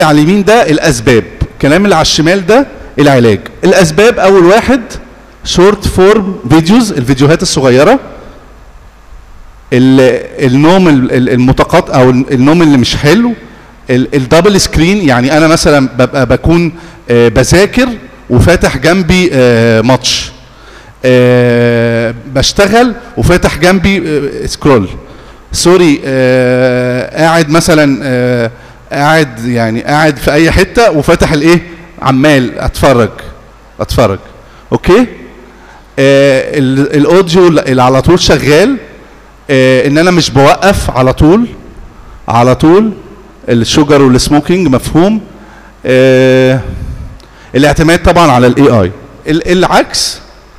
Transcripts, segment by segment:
على اليمين ده الاسباب الكلام اللي على الشمال ده العلاج الاسباب اول واحد شورت فورم فيديوز الفيديوهات الصغيره ال- النوم ال- ال- المتقاطع او النوم اللي مش حلو ال- الدبل سكرين يعني انا مثلا ببقى بكون آه، بذاكر وفاتح جنبي آه، ماتش آه، بشتغل وفاتح جنبي آه، سكرول سوري آه، قاعد مثلا آه، قاعد يعني قاعد في اي حته وفاتح الايه عمال اتفرج اتفرج اوكي آه، ال- الاوديو اللي على طول شغال آه، ان انا مش بوقف على طول على طول الشوجر والسموكينج مفهوم آه، الاعتماد طبعا على الاي اي العكس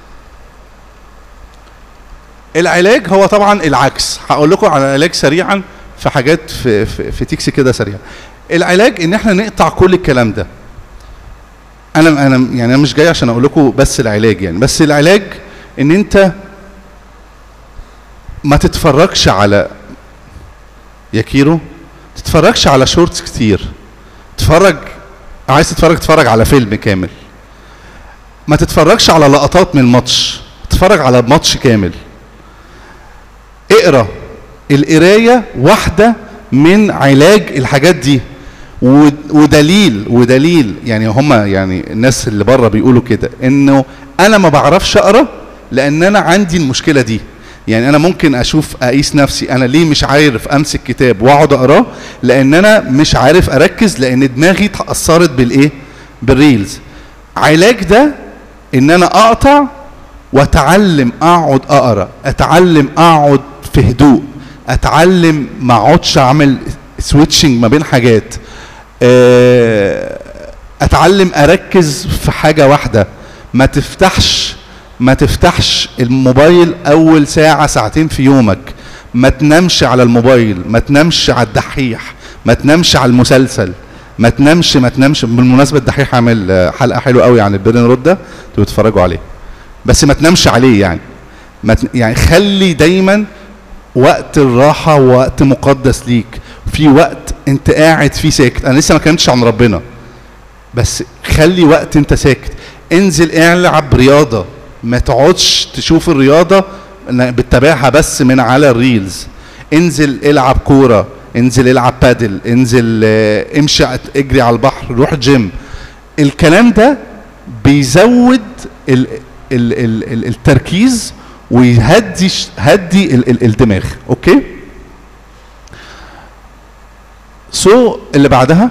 العلاج هو طبعا العكس هقول لكم على العلاج سريعا في حاجات في في, في تيكسي كده سريعا العلاج ان احنا نقطع كل الكلام ده انا انا يعني انا مش جاي عشان اقول لكم بس العلاج يعني بس العلاج ان انت ما تتفرجش على يا كيرو تتفرجش على شورتس كتير تتفرج عايز تتفرج تتفرج على فيلم كامل ما تتفرجش على لقطات من الماتش تتفرج على ماتش كامل اقرا القرايه واحده من علاج الحاجات دي و- ودليل ودليل يعني هما يعني الناس اللي بره بيقولوا كده انه انا ما بعرفش اقرا لان انا عندي المشكله دي يعني انا ممكن اشوف اقيس نفسي انا ليه مش عارف امسك كتاب واقعد اقراه لان انا مش عارف اركز لان دماغي اتاثرت بالايه بالريلز علاج ده ان انا اقطع واتعلم اقعد اقرا اتعلم اقعد في هدوء اتعلم ما اقعدش اعمل سويتشنج ما بين حاجات آه، اتعلم اركز في حاجه واحده ما تفتحش ما تفتحش الموبايل اول ساعه ساعتين في يومك ما تنامش على الموبايل ما تنامش على الدحيح ما تنامش على المسلسل ما تنامش ما تنامش بالمناسبه الدحيح عامل آه، حلقه حلوه قوي عن البرين رود ده تبقوا تتفرجوا عليه بس ما تنامش عليه يعني ما ت... يعني خلي دايما وقت الراحة وقت مقدس ليك في وقت انت قاعد فيه ساكت انا لسه ما كلمتش عن ربنا بس خلي وقت انت ساكت انزل العب رياضة ما تقعدش تشوف الرياضة إن بتتابعها بس من على الريلز انزل العب كورة انزل العب بادل انزل آه، امشي اجري على البحر روح جيم الكلام ده بيزود ال ال ال ال التركيز ويهدي ش- هدي ال ال الدماغ اوكي سو so, اللي بعدها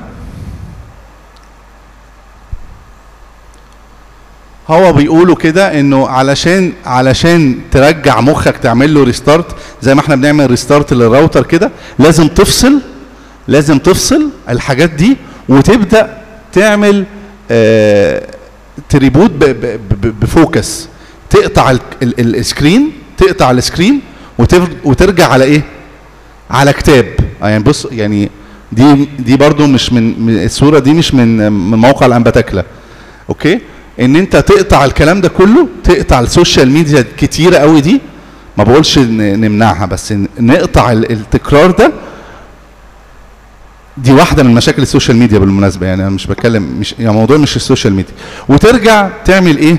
هو بيقولوا كده انه علشان علشان ترجع مخك تعمل له ريستارت زي ما احنا بنعمل ريستارت للراوتر كده لازم تفصل لازم تفصل الحاجات دي وتبدا تعمل آه تريبوت ب- ب- ب- بفوكس تقطع ال- ال- ال- السكرين تقطع السكرين وتر- وترجع على ايه على كتاب آه يعني بص يعني دي دي برضو مش من من- الصوره دي مش من من موقع الانباتاكلا اوكي ان انت تقطع الكلام ده كله تقطع السوشيال ميديا الكتيره قوي دي ما بقولش ن- نمنعها بس ن- نقطع ال- التكرار ده دي واحده من مشاكل السوشيال ميديا بالمناسبه يعني انا مش بتكلم مش يعني موضوع مش السوشيال ميديا وترجع تعمل ايه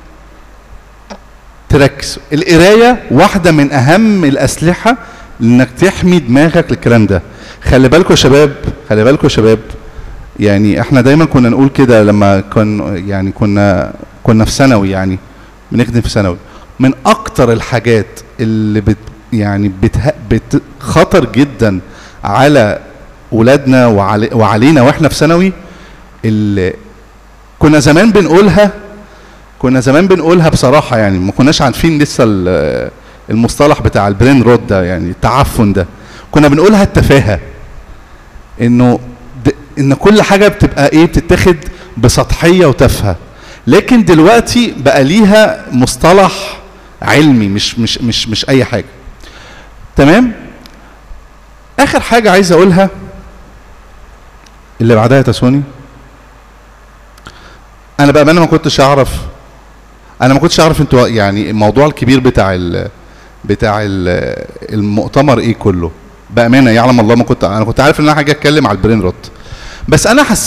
تركز القرايه واحده من اهم الاسلحه انك تحمي دماغك للكلام ده خلي بالكم يا شباب خلي بالكم يا شباب يعني احنا دايما كنا نقول كده لما كن يعني كنا كنا في ثانوي يعني بنخدم في ثانوي من اكتر الحاجات اللي بت يعني بته بت خطر جدا على ولادنا وعلي وعلينا واحنا في ثانوي اللي كنا زمان بنقولها كنا زمان بنقولها بصراحه يعني ما كناش عارفين لسه ال- المصطلح بتاع البرين رود ده يعني التعفن ده كنا بنقولها التفاهه انه د- ان كل حاجه بتبقى ايه بتتاخد بسطحيه وتافهه لكن دلوقتي بقى ليها مصطلح علمي مش مش مش مش اي حاجه تمام اخر حاجه عايز اقولها اللي بعدها يا تسوني انا بامانه ما كنتش اعرف انا ما كنتش اعرف انتوا يعني الموضوع الكبير بتاع ال بتاع ال المؤتمر ايه كله بامانه يعلم الله ما كنت انا كنت عارف ان انا حاجه اتكلم على البرين روت بس انا